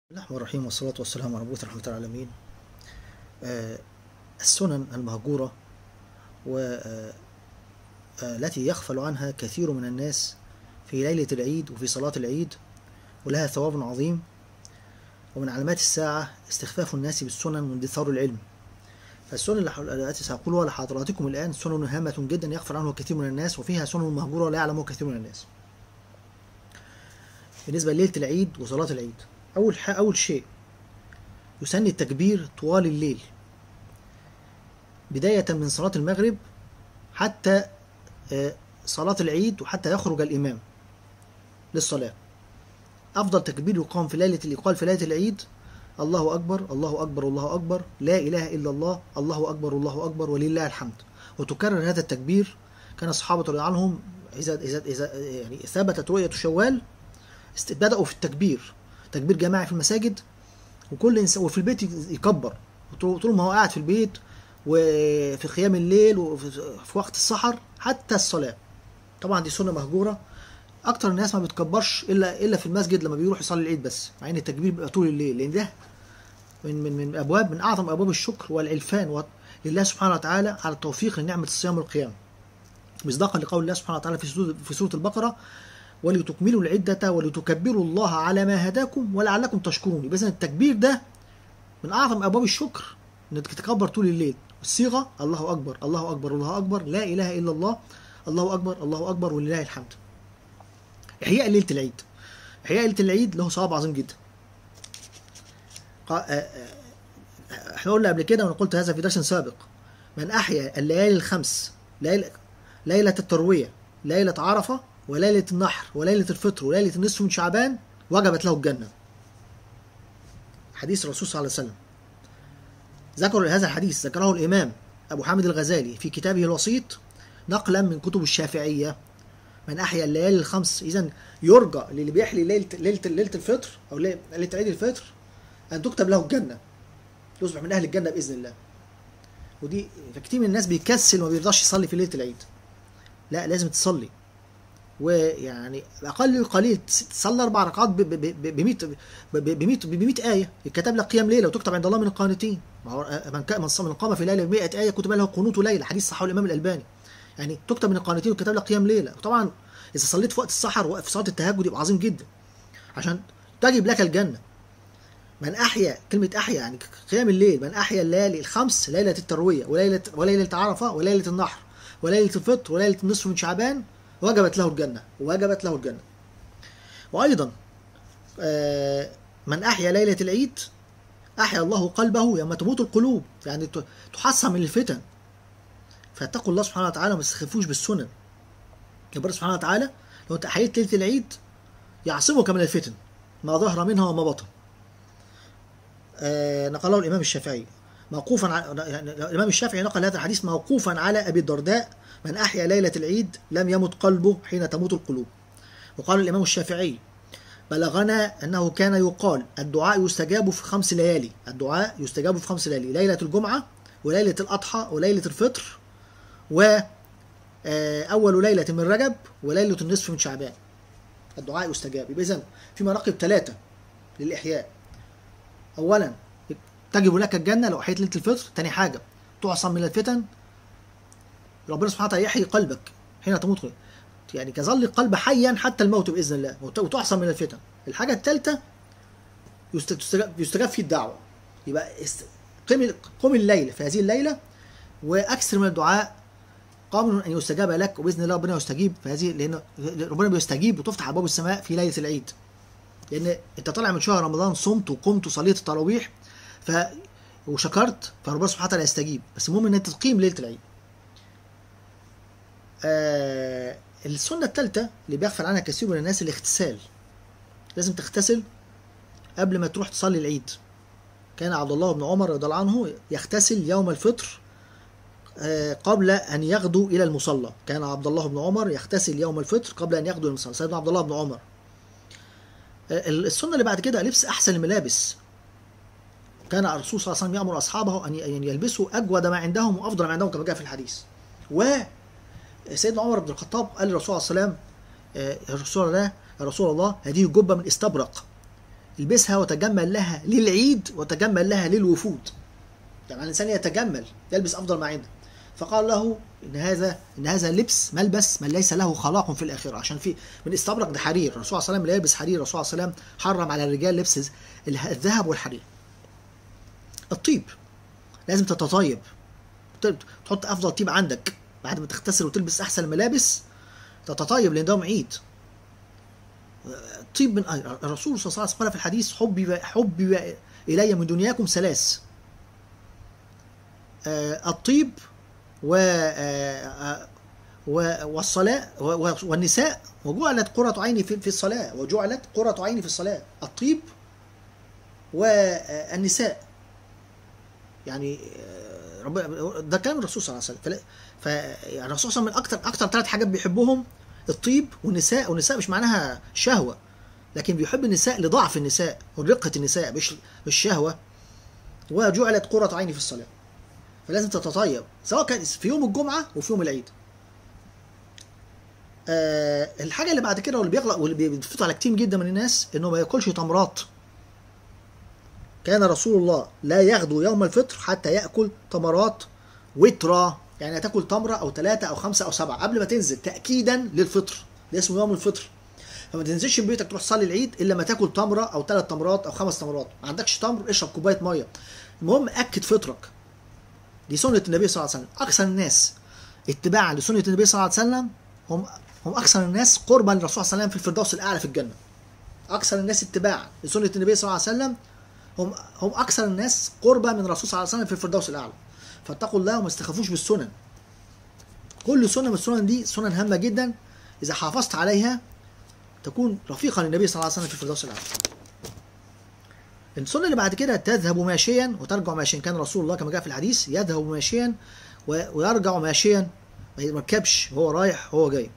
الرحمن الرحيم والصلاة والسلام على مبعوث رحمة العالمين آه، السنن المهجورة والتي يغفل عنها كثير من الناس في ليلة العيد وفي صلاة العيد ولها ثواب عظيم ومن علامات الساعة استخفاف الناس بالسنن واندثار العلم فالسنن اللي حول- التي سأقولها لحضراتكم الآن سنن هامة جدا يغفل عنها كثير من الناس وفيها سنن مهجورة لا يعلمها كثير من الناس بالنسبة لليلة العيد وصلاة العيد أول ح... أول شيء يسن التكبير طوال الليل بداية من صلاة المغرب حتى آه، صلاة العيد وحتى يخرج الإمام للصلاة أفضل تكبير يقام في ليلة يقال في ليلة العيد الله أكبر الله أكبر الله أكبر لا إله إلا الله الله أكبر الله أكبر ولله الحمد وتكرر هذا التكبير كان الصحابة رضي الله عنهم إذا إذا إذا يعني ثبتت رؤية شوال است- بدأوا في التكبير تكبير جماعي في المساجد وكل إنسان وفي البيت يكبر طول طول ما هو قاعد في البيت وفي قيام الليل وفي في وقت السحر حتى الصلاة طبعا دي سنة مهجورة أكتر الناس ما بتكبرش إلا إلا في المسجد لما بيروح يصلي العيد بس مع إن التكبير بيبقى طول الليل لأن ده من من من أبواب من أعظم أبواب الشكر والعلفان و- لله سبحانه وتعالى على التوفيق لنعمة الصيام والقيام مصداقا لقول الله سبحانه وتعالى في سورة في سورة البقرة ولتكملوا العدة ولتكبروا الله على ما هداكم ولعلكم تشكرون يبقى إذن التكبير ده من أعظم أبواب الشكر إنك تكبر طول الليل الصيغة الله أكبر الله أكبر الله أكبر لا إله إلا الله الله أكبر الله أكبر ولله الحمد إحياء ليلة العيد إحياء ليلة العيد له ثواب عظيم جدا قا- آه، آه، احنا قلنا قبل كده وانا قلت هذا في درس سابق من احيا الليالي الخمس ليلة, ليلة التروية ليلة عرفة وليلة النحر وليلة الفطر وليلة النصف من شعبان وجبت له الجنة حديث الرسول صلى الله عليه وسلم ذكر هذا الحديث ذكره الإمام أبو حامد الغزالي في كتابه الوسيط نقلا من كتب الشافعية من أحيا الليالي الخمس إذا يرجى للي بيحيي ليلة ليلة ليلة الفطر أو ليلة ليلة عيد الفطر أن تكتب له الجنة يصبح من أهل الجنة بإذن الله ودي فكتير من الناس بيكسل وما بيرضاش يصلي في ليلة العيد لا لازم تصلي ويعني اقل قليل تصلي اربع ركعات ب 100 ب 100 ب 100 ايه يتكتب لك قيام ليله وتكتب عند الله من القانتين ما هو من كان من صام- من قام في ليله ب 100 ايه كتب له قنوت ليله حديث صححه الامام الالباني يعني تكتب من القانتين وكتب لك قيام ليله وطبعا اذا صليت في وقت السحر وفي صلاه التهجد يبقى عظيم جدا عشان تجب لك الجنه من احيا كلمه احيا يعني قيام الليل من احيا الليالي الخمس ليله الترويه وليله وليله عرفه وليله النحر وليله الفطر وليله النصف من شعبان وجبت له الجنه وجبت له الجنه وايضا آه، من احيا ليله العيد احيا الله قلبه يوم تموت القلوب يعني ت- تحصن من الفتن فاتقوا الله سبحانه وتعالى وما تستخفوش بالسنن ربنا سبحانه وتعالى لو انت احييت ليله العيد يعصمك من الفتن ما ظهر منها وما بطن آه، نقله الامام الشافعي موقوفا على يعني الامام الشافعي نقل هذا الحديث موقوفا على ابي الدرداء من احيا ليله العيد لم يمت قلبه حين تموت القلوب وقال الامام الشافعي بلغنا انه كان يقال الدعاء يستجاب في خمس ليالي الدعاء يستجاب في خمس ليالي ليله الجمعه وليله الاضحى وليله الفطر و آه، اول ليله من رجب وليله النصف من شعبان الدعاء يستجاب يبقى اذا في مناقب ثلاثه للاحياء اولا تجب لك الجنه لو احييت ليله الفطر تاني حاجه تعصم من الفتن ربنا سبحانه وتعالى يحيي قلبك حين تموت يعني كظل القلب حيا حتى الموت باذن الله وت- وتعصم من الفتن الحاجه الثالثه يست- تستجاب يستجاب فيه الدعوه يبقى است- قم قم الليل في هذه الليله واكثر من الدعاء قامل ان يستجاب لك وباذن الله ربنا يستجيب في هذه لان ربنا بيستجيب وتفتح ابواب السماء في ليله العيد لان انت طالع من شهر رمضان صمت وقمت وصليت التراويح ف وشكرت فربنا سبحانه وتعالى يستجيب بس المهم ان انت تقيم ليله العيد آه السنه الثالثه اللي بيغفل عنها كثير من الناس الاغتسال لازم تغتسل قبل ما تروح تصلي العيد كان عبد الله بن عمر رضي الله عنه يغتسل يوم الفطر آه، قبل ان يغدو الى المصلى كان عبد الله بن عمر يغتسل يوم الفطر قبل ان يغدو الى المصلى سيدنا عبد الله بن عمر آه، السنه اللي بعد كده لبس احسن الملابس كان الرسول صلى الله عليه وسلم يامر اصحابه ان ان يلبسوا اجود ما عندهم وافضل ما عندهم كما جاء في الحديث و سيدنا عمر بن الخطاب قال للرسول صلى الله عليه وسلم آه، يا رسول الله يا رسول الله هذه جبه من استبرق البسها وتجمل لها للعيد وتجمل لها للوفود يعني الانسان يتجمل يلبس افضل ما عنده فقال له ان هذا ان هذا لبس ملبس من ليس له خلاق في الاخره عشان في من استبرق ده حرير الرسول صلى الله عليه وسلم لا يلبس حرير الرسول صلى الله عليه وسلم حرم على الرجال لبس الذهب والحرير الطيب لازم تتطيب تحط افضل طيب عندك بعد ما تغتسل وتلبس احسن الملابس تتطيب لان ده عيد طيب من الرسول صلى الله عليه وسلم قال في الحديث حبي حبي الي من دنياكم ثلاث الطيب و والصلاة والنساء وجعلت قرة عيني في الصلاة وجعلت قرة عيني في الصلاة الطيب والنساء يعني ده كلام الرسول صلى الله عليه وسلم فالرسول صلى الله عليه وسلم من اكتر اكتر ثلاث حاجات بيحبهم الطيب والنساء والنساء مش معناها شهوه لكن بيحب النساء لضعف النساء ورقه النساء مش الشهوه وجعلت قرة عيني في الصلاه فلازم تتطيب سواء كان في يوم الجمعه وفي يوم العيد أه الحاجه اللي بعد كده واللي بيغلق واللي بيفوت على كتير جدا من الناس انه ما ياكلش تمرات كان رسول الله لا يغدو يوم الفطر حتى ياكل تمرات وترا يعني تاكل تمره او ثلاثه او خمسه او سبعه قبل ما تنزل تاكيدا للفطر ده اسمه يوم الفطر فما تنزلش من بيتك تروح تصلي العيد الا لما تاكل تمره او ثلاث تمرات او خمس تمرات ما عندكش تمر اشرب كوبايه ميه المهم اكد فطرك دي سنه النبي صلى الله عليه وسلم اكثر الناس اتباعا لسنه النبي صلى الله عليه وسلم هم هم اكثر الناس قربا للرسول صلى الله عليه وسلم في الفردوس الاعلى في الجنه اكثر الناس اتباعا لسنه النبي صلى الله عليه وسلم هم هم اكثر الناس قربا من الرسول صلى الله عليه وسلم في الفردوس الاعلى فاتقوا الله وما استخفوش بالسنن كل سنه من السنن دي سنن هامه جدا اذا حافظت عليها تكون رفيقا للنبي صلى الله عليه وسلم في الفردوس الاعلى السنه اللي بعد كده تذهب ماشيا وترجع ماشيا كان رسول الله كما جاء في الحديث يذهب ماشيا ويرجع ماشيا ما يركبش هو رايح هو جاي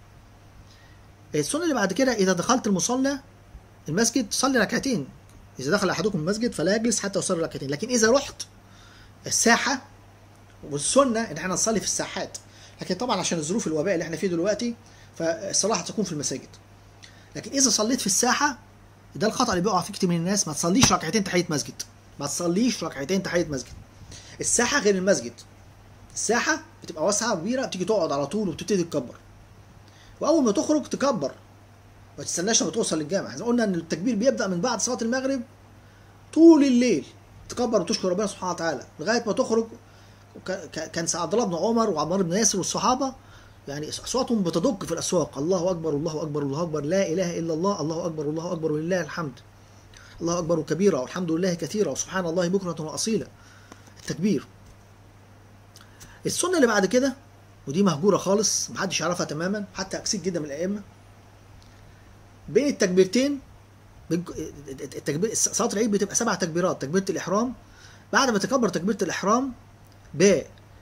السنه اللي بعد كده اذا دخلت المصلى المسجد صلي ركعتين اذا دخل احدكم المسجد فلا يجلس حتى يصلي ركعتين لكن اذا رحت الساحه والسنه ان احنا نصلي في الساحات لكن طبعا عشان الظروف الوباء اللي احنا فيه دلوقتي فالصلاه هتكون في المساجد لكن اذا صليت في الساحه ده الخطا اللي بيقع فيه كتير من الناس ما تصليش ركعتين تحيه مسجد ما تصليش ركعتين تحيه مسجد الساحه غير المسجد الساحه بتبقى واسعه كبيره بتيجي تقعد على طول وبتبتدي تكبر واول ما تخرج تكبر ما تستناش لما توصل للجامع احنا قلنا ان التكبير بيبدا من بعد صلاه المغرب طول الليل تكبر وتشكر ربنا سبحانه وتعالى لغايه ما تخرج كان عبد الله بن عمر وعمار بن ياسر والصحابه يعني اصواتهم بتدق في الاسواق الله اكبر الله اكبر الله اكبر لا اله الا الله الله اكبر الله اكبر ولله الحمد الله اكبر كبيرا والحمد لله كثيرا وسبحان الله بكره واصيلا التكبير السنه اللي بعد كده ودي مهجوره خالص محدش يعرفها تماما حتى كثير جدا من الائمه بين التكبيرتين التكبير صلاه العيد بتبقى سبع تكبيرات تكبيره الاحرام بعد ما تكبر تكبيره الاحرام ب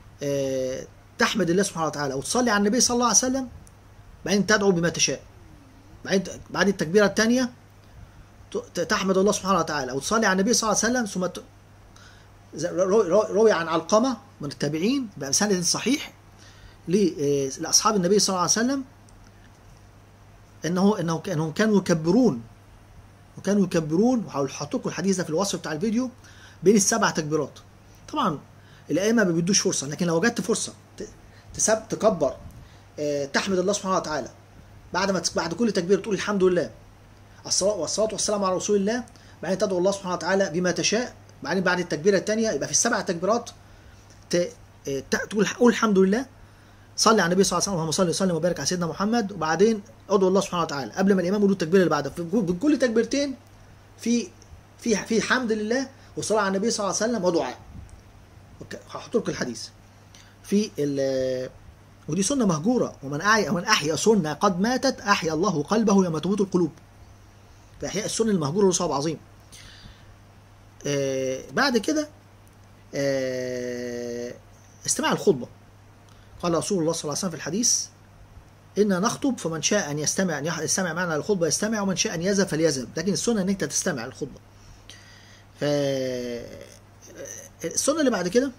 تحمد الله سبحانه وتعالى وتصلي على النبي صلى الله عليه وسلم بعدين تدعو بما تشاء بعدين بعد التكبيره الثانيه تحمد الله سبحانه وتعالى وتصلي على النبي صلى الله عليه وسلم ثم روي عن علقمه من التابعين بسند صحيح لاصحاب النبي صلى الله عليه وسلم انه انه انهم كانوا يكبرون وكانوا يكبرون وهحط لكم الحديث ده في الوصف بتاع الفيديو بين السبع تكبيرات طبعا الائمه ما بيدوش فرصه لكن لو وجدت فرصه تسب تكبر اه تحمد الله سبحانه وتعالى بعد ما بعد كل تكبير تقول الحمد لله الصلاه والصلاه والسلام على رسول الله بعدين تدعو الله سبحانه وتعالى بما تشاء بعدين بعد التكبيره الثانيه يبقى في السبع تكبيرات تقول قول الحمد لله صلي على النبي صلى الله عليه وسلم اللهم صل وسلم وبارك على سيدنا محمد وبعدين ادعو الله سبحانه وتعالى قبل ما الامام يقول التكبيره اللي بعدها في كل تكبيرتين في في في حمد لله وصلاه على النبي صلى الله عليه وسلم ودعاء هحط لكم الحديث في ال ودي سنه مهجوره ومن احيا ومن احيا سنه قد ماتت احيا الله قلبه يوم تموت القلوب فاحياء السنه المهجوره له صعب عظيم آه بعد كده آه استماع الخطبه قال رسول الله صلى الله عليه وسلم في الحديث إنا نخطب فمن شاء أن يستمع أن يستمع معنا للخطبة يستمع ومن شاء أن يذهب فليذهب لكن السنة أن أنت تستمع للخطبة ف السنة اللي بعد كده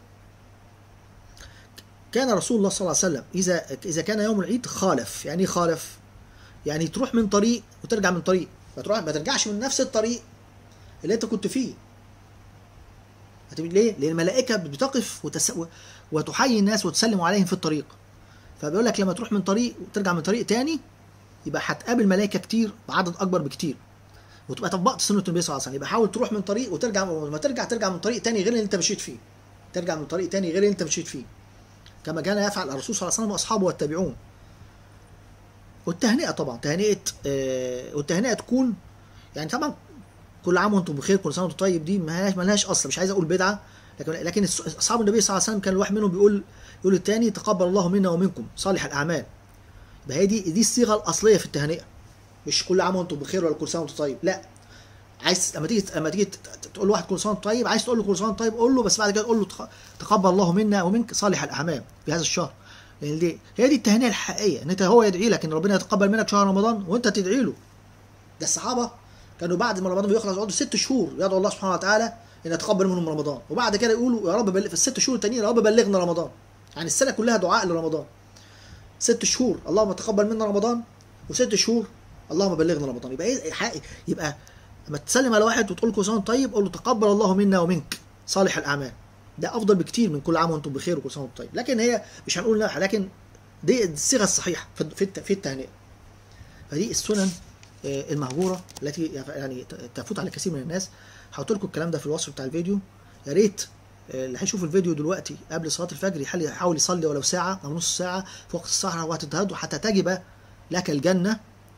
كان رسول الله صلى الله عليه وسلم إذا إذا كان يوم العيد خالف يعني خالف يعني تروح من طريق وترجع من طريق ما تروح ما ترجعش من نفس الطريق اللي انت كنت فيه هتبقى ليه؟ لان الملائكه بتقف وتس... وتحيي الناس وتسلم عليهم في الطريق فبيقول لك لما تروح من طريق وترجع من طريق تاني يبقى هتقابل ملائكه كتير بعدد اكبر بكتير وتبقى طبقت سنه النبي صلى الله عليه وسلم يبقى حاول تروح من طريق وترجع لما ترجع ترجع من طريق تاني غير اللي انت مشيت فيه ترجع من طريق تاني غير اللي انت مشيت فيه كما كان يفعل الرسول صلى الله عليه وسلم واصحابه والتابعون والتهنئه طبعا تهنئه آه والتهنئه تكون يعني طبعا كل عام وانتم بخير كل سنه وانتم طيب دي ما لهاش اصل مش عايز اقول بدعه لكن لكن اصحاب النبي صلى الله عليه وسلم كان الواحد منهم بيقول يقول للتاني تقبل الله منا ومنكم صالح الاعمال يبقى هي دي دي الصيغه الاصليه في التهنئه مش كل عام وانتم بخير ولا كل سنه وانتم طيب لا عايز لما تيجي لما تيجي تقول لواحد كل سنه وانت طيب عايز تقول له كل سنه وانت طيب قول له بس بعد كده تقول له تقبل الله منا ومنك صالح الاعمال في هذا الشهر لان دي هي دي التهنئه الحقيقيه ان انت هو يدعي لك ان ربنا يتقبل منك شهر رمضان وانت تدعي له ده الصحابه كانوا بعد ما رمضان بيخلص يقعدوا ست شهور يدعوا الله سبحانه وتعالى ان يتقبل منهم رمضان وبعد كده يقولوا يا رب بل... في الست شهور التانيين يا رب بلغنا رمضان يعني السنه كلها دعاء لرمضان ست شهور اللهم تقبل منا رمضان وست شهور اللهم بلغنا رمضان يبقى ايه حقيقي يبقى لما تسلم على واحد وتقول كل سنه طيب قول له تقبل الله منا ومنك صالح الاعمال ده افضل بكتير من كل عام وانتم بخير وكل سنه وانتم طيب لكن هي مش هنقول لا لكن دي الصيغه الصحيحه في في التهنئه فدي السنن المهجوره التي يعني تفوت على كثير من الناس هحط لكم الكلام ده في الوصف بتاع الفيديو يا ريت اللي هيشوف الفيديو دلوقتي قبل صلاه الفجر يحاول يصلي ولو ساعه او نص ساعه في وقت السهره وهتتهدوا حتى تجب لك الجنه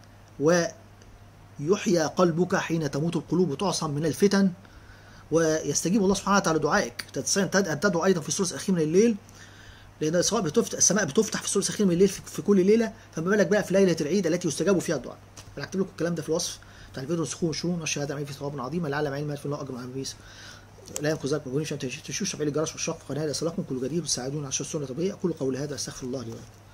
ويحيى قلبك حين تموت القلوب وتعصم من الفتن ويستجيب الله سبحانه وتعالى دعائك تستطيع ان تدعو ايضا في الثلث الاخير من الليل لان السماء بتفتح السماء بتفتح في الثلث الاخير من الليل في كل ليله فما بالك بقى في ليله العيد التي يستجاب فيها الدعاء انا هكتب لكم الكلام ده في الوصف بتاع الفيديو سخون شو نشر هذا في ثواب عظيم لعل معين مات في الله اجر مع بيس لا ينقذ ذلك مجهولين عشان تشوفوا تفعيل الجرس والشق قناه يصلكم كل جديد وتساعدون على السنه الطبيعيه اقول قولي هذا استغفر الله لي ولكم